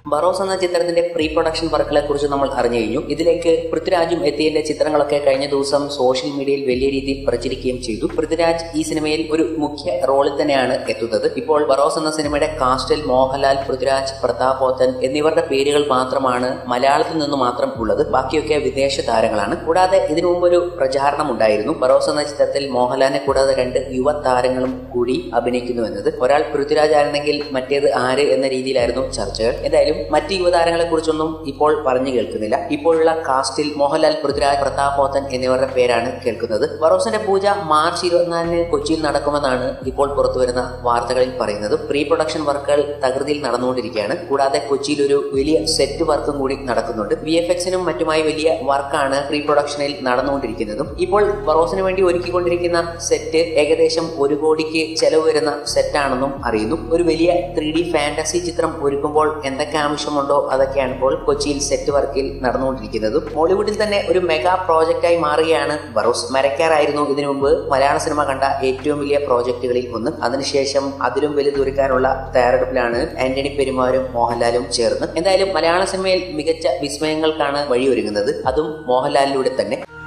ബറോസ് എന്ന ചിത്രത്തിന്റെ pre production വർക്കുകളെ കുറിച്ച് നമ്മൾ അറിഞ്ഞു കഴിഞ്ഞു ഇതിലേക്ക് പൃഥ്വിരാജും എത്തിയതിന്റെ ചിത്രങ്ങളൊക്കെ കഴിഞ്ഞ ദിവസം സോഷ്യൽ മീഡിയയിൽ വലിയ രീതിയിൽ പ്രചരിക്കുകയും ചെയ്തു പൃഥ്വിരാജ് ഈ സിനിമയിൽ ഒരു മുഖ്യ റോളിൽ തന്നെയാണ് എത്തുന്നത് ഇപ്പോൾ ബറോസ് എന്ന സിനിമയുടെ കാസ്റ്റിൽ മോഹൻലാൽ പൃഥ്വിരാജ് പ്രതാപ് പോത്തൻ എന്നിവരുടെ പേരുകൾ മാത്രമാണ് മലയാളത്തിൽ നിന്ന് മാത്രം ഉള്ളത് ബാക്കിയൊക്കെ വിദേശ താരങ്ങളാണ് കൂടാതെ ഇതിനു മുമ്പ് ഒരു പ്രചാരണം ഉണ്ടായിരുന്നു ബറോസ് എന്ന ചിത്രത്തിൽ മോഹൻലാലിനെ കൂടാതെ രണ്ട് യുവ താരങ്ങളും കൂടി അഭിനയിക്കുന്നു എന്നത് ഒരാൾ പൃഥ്വിരാജ് ആയിരുന്നെങ്കിൽ മറ്റേത് ആര് എന്ന രീതിയിലായിരുന്നു ചർച്ചകൾ എന്തായാലും മറ്റ് യുവതാരങ്ങളെ കുറിച്ചൊന്നും ഇപ്പോൾ പറഞ്ഞു കേൾക്കുന്നില്ല ഇപ്പോഴുള്ള കാസ്റ്റിൽ മോഹൻലാൽ പൃഥ്വിരാജ് പ്രതാപ് പോത്തൻ എന്നിവരുടെ പേരാണ് കേൾക്കുന്നത് ബറോസിന്റെ പൂജ മാർച്ച് ഇരുപത്തിനാലിന് കൊച്ചിയിൽ നടക്കുമെന്നാണ് ഇപ്പോൾ പുറത്തുവരുന്ന വാർത്തകളിൽ പറയുന്നത് പ്രീ പ്രൊഡക്ഷൻ വർക്കുകൾ തകൃതിയിൽ നടന്നുകൊണ്ടിരിക്കുകയാണ് കൂടാതെ കൊച്ചിയിൽ ഒരു വലിയ സെറ്റ് വർക്കും കൂടി നടക്കുന്നുണ്ട് വി എഫ് എക്സിനും മറ്റുമായി വലിയ വർക്കാണ് പ്രീ പ്രൊഡക്ഷനിൽ നടന്നുകൊണ്ടിരിക്കുന്നതും ഇപ്പോൾ ബറോസിന് വേണ്ടി ഒരുക്കിക്കൊണ്ടിരിക്കുന്ന സെറ്റ് ഏകദേശം ഒരു കോടിക്ക് ചെലവ് വരുന്ന സെറ്റാണെന്നും അറിയുന്നു ഒരു വലിയ ത്രീ ഡി ഫാന്റസി ചിത്രം ഒരുക്കുമ്പോൾ എന്തൊക്കെ ആവശ്യമുണ്ടോ അതൊക്കെയാണ് ഇപ്പോൾ കൊച്ചിയിൽ സെറ്റ് വർക്കിൽ നടന്നുകൊണ്ടിരിക്കുന്നതും മോളിവുഡിൽ തന്നെ ഒരു മെഗാ പ്രോജക്റ്റായി മാറുകയാണ് ബറോസ് മരക്കാറായിരുന്നു ഇതിനു മുമ്പ് മലയാള സിനിമ കണ്ട ഏറ്റവും വലിയ പ്രോജക്റ്റുകളിൽ ഒന്ന് അതിനുശേഷം അതിലും വലുതൊരുക്കാനുള്ള തയ്യാറെടുപ്പിലാണ് ആന്റണി പെരുമാരും മോഹൻലാലും ചേർന്ന് എന്തായാലും മലയാള സിനിമയിൽ മികച്ച വിസ്മയങ്ങൾക്കാണ് വഴിയൊരുങ്ങുന്നത് അതും മോഹൻലാലിലൂടെ തന്നെ